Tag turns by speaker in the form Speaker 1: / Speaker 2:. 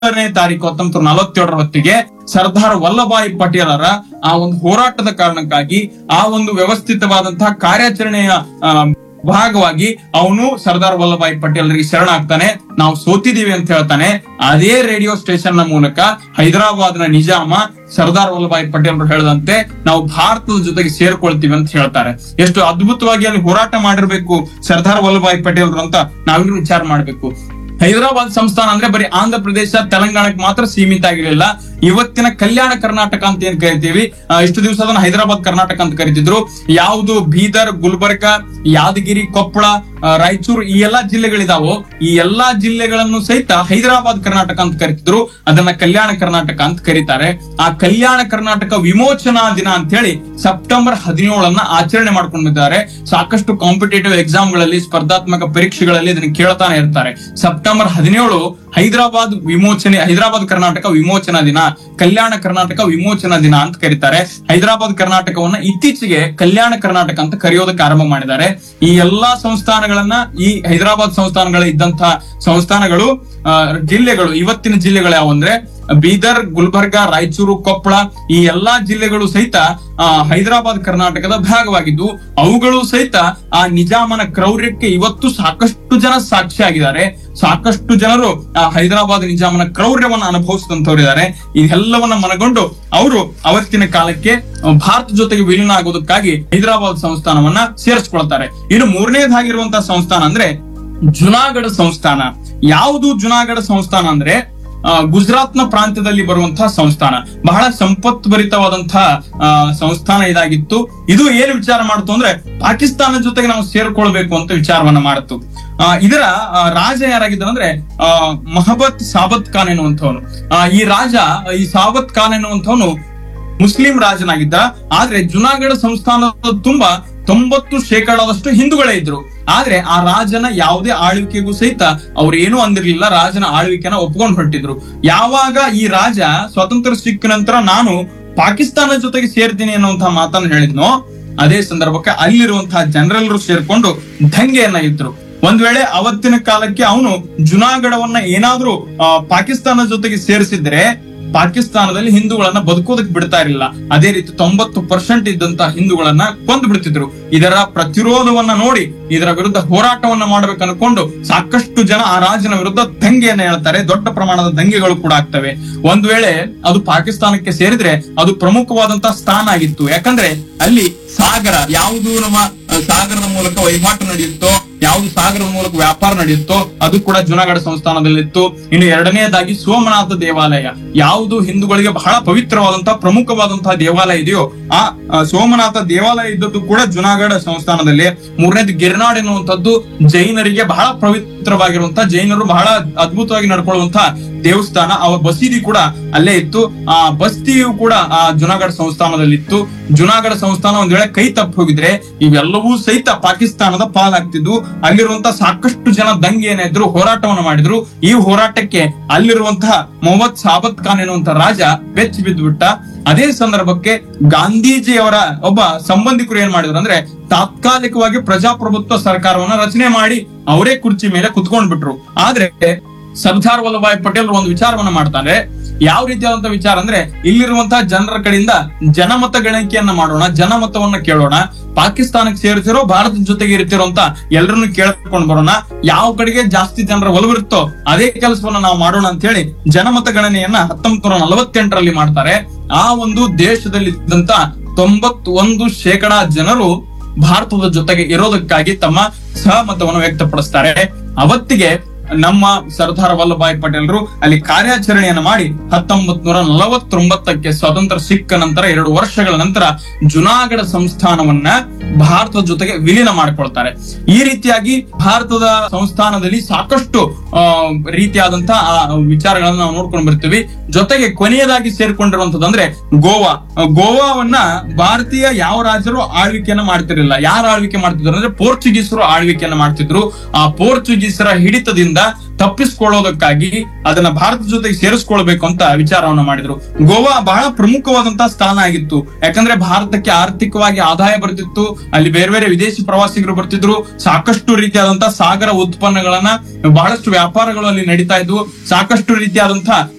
Speaker 1: ಹನ್ನೆರಡನೇ ತಾರೀಕು ಹತ್ತೊಂಬತ್ತು ನೂರ ನಲವತ್ತೇಳರ ಹೊತ್ತಿಗೆ ಸರ್ದಾರ್ ವಲ್ಲಭಾಯಿ ಪಟೇಲರ ಆ ಒಂದು ಹೋರಾಟದ ಕಾರಣಕ್ಕಾಗಿ ಆ ಒಂದು ವ್ಯವಸ್ಥಿತವಾದಂತಹ ಕಾರ್ಯಾಚರಣೆಯ ಆ, ಭಾಗವಾಗಿ ಅವನು ಸರ್ದಾರ್ ವಲ್ಲಭಾಯಿ ಪಟೇಲರಿಗೆ ಶರಣಾಗ್ತಾನೆ ನಾವು ಸೋತಿದೀವಿ ಅಂತ ಹೇಳ್ತಾನೆ ಅದೇ ರೇಡಿಯೋ ಸ್ಟೇಷನ್ ನ ಮೂಲಕ ಹೈದರಾಬಾದ್ ನ ನಿಜಾಮ ಸರ್ದಾರ್ ವಲ್ಲಭಾಯಿ ಪಟೇಲರು ಹೇಳದಂತೆ ನಾವು ಭಾರತದ ಜೊತೆಗೆ ಸೇರ್ಕೊಳ್ತೀವಿ ಅಂತ ಹೇಳ್ತಾರೆ ಎಷ್ಟು ಅದ್ಭುತವಾಗಿ ಅಲ್ಲಿ ಹೋರಾಟ ಮಾಡಿರ್ಬೇಕು ಸರ್ದಾರ್ ವಲ್ಲಭಾಯಿ ಪಟೇಲರು ಅಂತ ನಾವೆಲ್ಲರೂ ವಿಚಾರ ಮಾಡ್ಬೇಕು ಹೈದರಾಬಾದ್ ಸಂಸ್ಥಾನ ಅಂದ್ರೆ ಬರೀ ಆಂಧ್ರ ಪ್ರದೇಶ ತೆಲಂಗಾಣಕ್ಕೆ ಮಾತ್ರ ಸೀಮಿತ ಆಗಿರಲಿಲ್ಲ ಇವತ್ತಿನ ಕಲ್ಯಾಣ ಕರ್ನಾಟಕ ಅಂತ ಏನ್ ಕರಿತೀವಿ ಆ, ಇಷ್ಟು ದಿವಸ ಅದನ್ನ ಹೈದರಾಬಾದ್ ಕರ್ನಾಟಕ ಅಂತ ಕರಿತಿದ್ರು ಯಾವುದು ಬೀದರ್ ಗುಲ್ಬರ್ಗ ಯಾದಗಿರಿ ಕೊಪ್ಪಳ ಆ, ರಾಯಚೂರು ಈ ಎಲ್ಲಾ ಜಿಲ್ಲೆಗಳಿದಾವೋ ಈ ಎಲ್ಲಾ ಜಿಲ್ಲೆಗಳನ್ನು ಸಹಿತ ಹೈದರಾಬಾದ್ ಕರ್ನಾಟಕ ಅಂತ ಕರಿತಿದ್ರು ಅದನ್ನ ಕಲ್ಯಾಣ ಕರ್ನಾಟಕ ಅಂತ ಕರೀತಾರೆ ಆ ಕಲ್ಯಾಣ ಕರ್ನಾಟಕ ವಿಮೋಚನಾ ದಿನ ಅಂತ ಹೇಳಿ ಸೆಪ್ಟೆಂಬರ್ ಹದಿನೇಳನ್ನ ಆಚರಣೆ ಮಾಡ್ಕೊಂಡಿದ್ದಾರೆ ಸಾಕಷ್ಟು ಕಾಂಪಿಟೇಟಿವ್ ಎಕ್ಸಾಮ್ಗಳಲ್ಲಿ ಸ್ಪರ್ಧಾತ್ಮಕ ಪರೀಕ್ಷೆಗಳಲ್ಲಿ ಇದನ್ನ ಕೇಳ್ತಾನೆ ಇರ್ತಾರೆ ಸೆಪ್ಟೆಂಬರ್ ಹದಿನೇಳು ಹೈದರಾಬಾದ್ ವಿಮೋಚನೆ ಹೈದರಾಬಾದ್ ಕರ್ನಾಟಕ ವಿಮೋಚನಾ ದಿನ ಕಲ್ಯಾಣ ಕರ್ನಾಟಕ ವಿಮೋಚನಾ ದಿನ ಅಂತ ಕರೀತಾರೆ ಹೈದರಾಬಾದ್ ಕರ್ನಾಟಕವನ್ನ ಇತ್ತೀಚೆಗೆ ಕಲ್ಯಾಣ ಕರ್ನಾಟಕ ಅಂತ ಕರೆಯೋದಕ್ಕೆ ಆರಂಭ ಮಾಡಿದ್ದಾರೆ ಈ ಎಲ್ಲಾ ಸಂಸ್ಥಾನಗಳನ್ನ ಈ ಹೈದರಾಬಾದ್ ಸಂಸ್ಥಾನಗಳ ಇದ್ದಂತಹ ಸಂಸ್ಥಾನಗಳು ಆ, ಜಿಲ್ಲೆಗಳು ಇವತ್ತಿನ ಜಿಲ್ಲೆಗಳು ಯಾವ ಅಂದ್ರೆ ಬೀದರ್ ಗುಲ್ಬರ್ಗ ರಾಯಚೂರು ಕೊಪ್ಪಳ ಈ ಎಲ್ಲಾ ಜಿಲ್ಲೆಗಳು ಸಹಿತ ಆ, ಹೈದರಾಬಾದ್ ಕರ್ನಾಟಕದ ಭಾಗವಾಗಿದ್ದು ಅವುಗಳು ಸಹಿತ ಆ ನಿಜಾಮನ ಕ್ರೌರ್ಯಕ್ಕೆ ಇವತ್ತು ಸಾಕಷ್ಟು ಜನ ಸಾಕ್ಷಿಯಾಗಿದ್ದಾರೆ ಸಾಕಷ್ಟು ಜನರು ಆ ಹೈದರಾಬಾದ್ ನಿಜಾಮನ ಕ್ರೌರ್ಯವನ್ನ ಅನುಭವಿಸಿದಂತವರಿದ್ದಾರೆ ಇದೆಲ್ಲವನ್ನ ಮನಗೊಂಡು ಅವರು ಅವತ್ತಿನ ಕಾಲಕ್ಕೆ ಆ, ಭಾರತ ಜೊತೆಗೆ ವಿಲೀನ ಆಗೋದಕ್ಕಾಗಿ ಹೈದರಾಬಾದ್ ಸಂಸ್ಥಾನವನ್ನ ಸೇರಿಸ್ಕೊಳ್ತಾರೆ ಇನ್ನು ಮೂರನೇದಾಗಿರುವಂತಹ ಸಂಸ್ಥಾನ ಅಂದ್ರೆ ಜುನಾಗಢ ಸಂಸ್ಥಾನ ಯಾವುದು ಜುನಾಗಢ ಸಂಸ್ಥಾನ ಅಂದ್ರೆ ಆ, ಗುಜರಾತ್ನ ಪ್ರಾಂತ್ಯದಲ್ಲಿ ಬರುವಂತಹ ಸಂಸ್ಥಾನ ಬಹಳ ಸಂಪತ್ಭರಿತವಾದಂತಹ ಆ, ಸಂಸ್ಥಾನ ಇದಾಗಿತ್ತು ಇದು ಏನು ವಿಚಾರ ಮಾಡ್ತು ಅಂದ್ರೆ ಪಾಕಿಸ್ತಾನ ಜೊತೆಗೆ ನಾವು ಸೇರ್ಕೊಳ್ಬೇಕು ಅಂತ ವಿಚಾರವನ್ನ ಮಾಡಿತು ಆ, ಇದರ ಆ, ರಾಜ ಯಾರಾಗಿದ್ದಾರೆ ಅಂದ್ರೆ ಆ, ಮಹಬತ್ ಸಾಬತ್ ಖಾನ್ ಎನ್ನುವಂಥವನು ಆ, ಈ ರಾಜ ಈ ಸಾಬತ್ ಖಾನ್ ಎನ್ನುವಂಥವನು ಮುಸ್ಲಿಂ ರಾಜನಾಗಿದ್ದ ಆದ್ರೆ ಜುನಾಗಢ ಸಂಸ್ಥಾನದ ತುಂಬಾ ತೊಂಬತ್ತು ಶೇಕಡಾದಷ್ಟು ಹಿಂದೂಗಳೇ ಇದ್ರು ಆದ್ರೆ ಆ ರಾಜನ ಯಾವುದೇ ಆಳ್ವಿಕೆಗೂ ಸಹಿತ ಅವ್ರು ಏನೂ ಅಂದಿರ್ಲಿಲ್ಲ ರಾಜನ ಆಳ್ವಿಕೆನ ಒಪ್ಕೊಂಡು ಹೊರಟಿದ್ರು ಯಾವಾಗ ಈ ರಾಜ ಸ್ವತಂತ್ರ ಸಿಕ್ಕ ನಂತರ ನಾನು ಪಾಕಿಸ್ತಾನ ಜೊತೆಗೆ ಸೇರ್ತೀನಿ ಅನ್ನುವಂತಹ ಮಾತನ್ನ ಹೇಳಿದ್ನೋ ಅದೇ ಸಂದರ್ಭಕ್ಕೆ ಅಲ್ಲಿರುವಂತಹ ಜನರೆಲ್ಲರೂ ಸೇರ್ಕೊಂಡು ದಂಗೆಯನ್ನ ಇದ್ರು ಒಂದ್ ವೇಳೆ ಅವತ್ತಿನ ಕಾಲಕ್ಕೆ ಅವನು ಜುನಾಗಢವನ್ನ ಏನಾದ್ರೂ ಆ, ಪಾಕಿಸ್ತಾನ ಜೊತೆಗೆ ಸೇರಿಸಿದ್ರೆ ಪಾಕಿಸ್ತಾನದಲ್ಲಿ ಹಿಂದೂಗಳನ್ನ ಬದುಕೋದಕ್ಕೆ ಬಿಡ್ತಾ ಇರಲಿಲ್ಲ ಅದೇ ರೀತಿ ತೊಂಬತ್ತು ಪರ್ಸೆಂಟ್ ಇದ್ದಂತ ಹಿಂದೂಗಳನ್ನ ಕೊಂದು ಬಿಡ್ತಿದ್ರು ಇದರ ಪ್ರತಿರೋಧವನ್ನ ನೋಡಿ ಇದರ ವಿರುದ್ಧ ಹೋರಾಟವನ್ನ ಮಾಡ್ಬೇಕು ಅನ್ಕೊಂಡು ಸಾಕಷ್ಟು ಜನ ಆ ರಾಜನ ವಿರುದ್ಧ ದಂಗೆಯನ್ನ ಹೇಳ್ತಾರೆ ದೊಡ್ಡ ಪ್ರಮಾಣದ ದಂಗೆಗಳು ಕೂಡ ಆಗ್ತವೆ ಒಂದ್ ವೇಳೆ ಅದು ಪಾಕಿಸ್ತಾನಕ್ಕೆ ಸೇರಿದ್ರೆ ಅದು ಪ್ರಮುಖವಾದಂತಹ ಸ್ಥಾನ ಆಗಿತ್ತು ಯಾಕಂದ್ರೆ ಅಲ್ಲಿ ಸಾಗರ ಯಾವುದು ನಮ್ಮ ಆ, ಸಾಗರದ ಮೂಲಕ ವಹಿವಾಟು ನಡೆಯುತ್ತೋ ಯಾವುದು ಸಾಗರದ ಮೂಲಕ ವ್ಯಾಪಾರ ನಡೆಯುತ್ತೋ ಅದು ಕೂಡ ಜುನಾಗಢ ಸಂಸ್ಥಾನದಲ್ಲಿತ್ತು ಇನ್ನು ಎರಡನೆಯದಾಗಿ ಸೋಮನಾಥ ದೇವಾಲಯ ಯಾವುದು ಹಿಂದೂಗಳಿಗೆ ಬಹಳ ಪವಿತ್ರವಾದಂತಹ ಪ್ರಮುಖವಾದಂತಹ ದೇವಾಲಯ ಇದೆಯೋ ಆ ಆ, ಸೋಮನಾಥ ದೇವಾಲಯ ಇದ್ದದ್ದು ಕೂಡ ಜುನಾಗಢ ಸಂಸ್ಥಾನದಲ್ಲಿ ಮೂರನೇದು ಗಿರ್ನಾಡ್ ಎನ್ನುವಂಥದ್ದು ಜೈನರಿಗೆ ಬಹಳ ಪವಿತ್ರವಾಗಿರುವಂತಹ ಜೈನರು ಬಹಳ ಅದ್ಭುತವಾಗಿ ನಡ್ಕೊಳ್ಳುವಂತಹ ದೇವಸ್ಥಾನ ಅವರ ಬಸೀದಿ ಕೂಡ ಅಲ್ಲೇ ಇತ್ತು ಆ ಬಸ್ತಿಯು ಕೂಡ ಆ ಜುನಾಗಢ ಸಂಸ್ಥಾನದಲ್ಲಿತ್ತು ಜುನಾಗಢ ಸಂಸ್ಥಾನ ಒಂದ್ ವೇಳೆ ಕೈ ತಪ್ಪಿ ಹೋಗಿದ್ರೆ ಇವೆಲ್ಲವೂ ಸಹಿತ ಪಾಕಿಸ್ತಾನದ ಪಾಲಾಗ್ತಿದ್ವು ಅಲ್ಲಿರುವಂತಹ ಸಾಕಷ್ಟು ಜನ ದಂಗೆಯನ್ನ ಇದ್ರು ಹೋರಾಟವನ್ನು ಮಾಡಿದ್ರು ಈ ಹೋರಾಟಕ್ಕೆ ಅಲ್ಲಿರುವಂತಹ ಮೊಹಮ್ಮದ್ ಸಾಬತ್ ಖಾನ್ ಎನ್ನುವಂತಹ ರಾಜ ಬೆಚ್ಚಿ ಬಿದ್ದು ಬಿಟ್ಟ ಅದೇ ಸಂದರ್ಭಕ್ಕೆ ಗಾಂಧೀಜಿಯವರ ಒಬ್ಬ ಸಂಬಂಧಿಕರು ಏನ್ ಮಾಡಿದ್ರು ಅಂದ್ರೆ ತಾತ್ಕಾಲಿಕವಾಗಿ ಪ್ರಜಾಪ್ರಭುತ್ವ ಸರ್ಕಾರವನ್ನ ರಚನೆ ಮಾಡಿ ಅವರೇ ಕುರ್ಚಿ ಮೇಲೆ ಕುತ್ಕೊಂಡ್ ಬಿಟ್ರು ಆದ್ರೆ ಸರ್ದಾರ್ ವಲ್ಲಭಾಯ್ ಪಟೇಲ್ ಒಂದು ವಿಚಾರವನ್ನ ಮಾಡ್ತಾರೆ ಯಾವ ರೀತಿಯಾದಂತ ವಿಚಾರ ಅಂದ್ರೆ ಇಲ್ಲಿರುವಂತಹ ಜನರ ಕಡೆಯಿಂದ ಜನಮತ ಗಣತಿಯನ್ನ ಮಾಡೋಣ ಜನಮತವನ್ನ ಕೇಳೋಣ ಪಾಕಿಸ್ತಾನಕ್ಕೆ ಸೇರಿಸಿರೋ ಭಾರತದ ಜೊತೆಗೆ ಇರ್ತಿರೋಂತ ಎಲ್ಲರನ್ನು ಕೇಳ್ಕೊಂಡು ಬರೋಣ ಯಾವ ಕಡೆಗೆ ಜಾಸ್ತಿ ಜನರ ಒಲವಿರುತ್ತೋ ಅದೇ ಕೆಲಸವನ್ನ ನಾವು ಮಾಡೋಣ ಅಂತ ಹೇಳಿ ಜನಮತ ಗಣನೆಯನ್ನ ಹತ್ತೊಂಬತ್ತು ನೂರ ನಲವತ್ತೆಂಟರಲ್ಲಿ ಮಾಡ್ತಾರೆ ಆ ಒಂದು ದೇಶದಲ್ಲಿ ಇದ್ದಂತ ತೊಂಬತ್ತೊಂದು ಶೇಕಡಾ ಜನರು ಭಾರತದ ಜೊತೆಗೆ ಇರೋದಕ್ಕಾಗಿ ತಮ್ಮ ಸಹಮತವನ್ನು ವ್ಯಕ್ತಪಡಿಸ್ತಾರೆ ಅವತ್ತಿಗೆ ನಮ್ಮ ಸರ್ದಾರ್ ವಲ್ಲಭಾಯ್ ಪಟೇಲರು ಅಲ್ಲಿ ಕಾರ್ಯಾಚರಣೆಯನ್ನು ಮಾಡಿ ಹತ್ತೊಂಬತ್ ನೂರ ನಲವತ್ತೊಂಬತ್ತಕ್ಕೆ ಸ್ವತಂತ್ರ ಸಿಕ್ಕ ನಂತರ ಎರಡು ವರ್ಷಗಳ ನಂತರ ಜುನಾಗಢ ಸಂಸ್ಥಾನವನ್ನ ಭಾರತದ ಜೊತೆಗೆ ವಿಲೀನ ಮಾಡ್ಕೊಳ್ತಾರೆ ಈ ರೀತಿಯಾಗಿ ಭಾರತದ ಸಂಸ್ಥಾನದಲ್ಲಿ ಸಾಕಷ್ಟು ಆ, ರೀತಿಯಾದಂತಹ ಆ ವಿಚಾರಗಳನ್ನ ನಾವು ನೋಡ್ಕೊಂಡು ಬರ್ತೀವಿ ಜೊತೆಗೆ ಕೊನೆಯದಾಗಿ ಸೇರ್ಕೊಂಡಿರುವಂತದ್ದು ಅಂದ್ರೆ ಗೋವಾ ಆ, ಗೋವಾವನ್ನ ಭಾರತೀಯ ಯಾವ ರಾಜರು ಆಳ್ವಿಕೆಯನ್ನ ಮಾಡ್ತಿರ್ಲಿಲ್ಲ ಯಾರು ಆಳ್ವಿಕೆ ಮಾಡ್ತಿದ್ರು ಅಂದ್ರೆ ಪೋರ್ಚುಗೀಸರು ಆಳ್ವಿಕೆಯನ್ನ ಮಾಡ್ತಿದ್ರು ಆ ಪೋರ್ಚುಗೀಸರ ಹಿಡಿತದಿಂದ ತಪ್ಪಿಸ್ಕೊಳ್ಳೋದಕ್ಕಾಗಿ ಅದನ್ನ ಭಾರತದ ಜೊತೆಗೆ ಸೇರಿಸ್ಕೊಳ್ಬೇಕು ಅಂತ ವಿಚಾರವನ್ನ ಮಾಡಿದ್ರು ಗೋವಾ ಬಹಳ ಪ್ರಮುಖವಾದಂತಹ ಸ್ಥಾನ ಆಗಿತ್ತು ಯಾಕಂದ್ರೆ ಭಾರತಕ್ಕೆ ಆರ್ಥಿಕವಾಗಿ ಆದಾಯ ಬರ್ತಿತ್ತು ಅಲ್ಲಿ ಬೇರೆ ಬೇರೆ ವಿದೇಶಿ ಪ್ರವಾಸಿಗರು ಬರ್ತಿದ್ರು ಸಾಕಷ್ಟು ರೀತಿಯಾದಂತಹ ಸಾಗರ ಉತ್ಪನ್ನಗಳನ್ನ ಬಹಳಷ್ಟು ವ್ಯಾಪಾರಗಳು ಅಲ್ಲಿ ನಡೀತಾ ಇದ್ವು ಸಾಕಷ್ಟು ರೀತಿಯಾದಂತಹ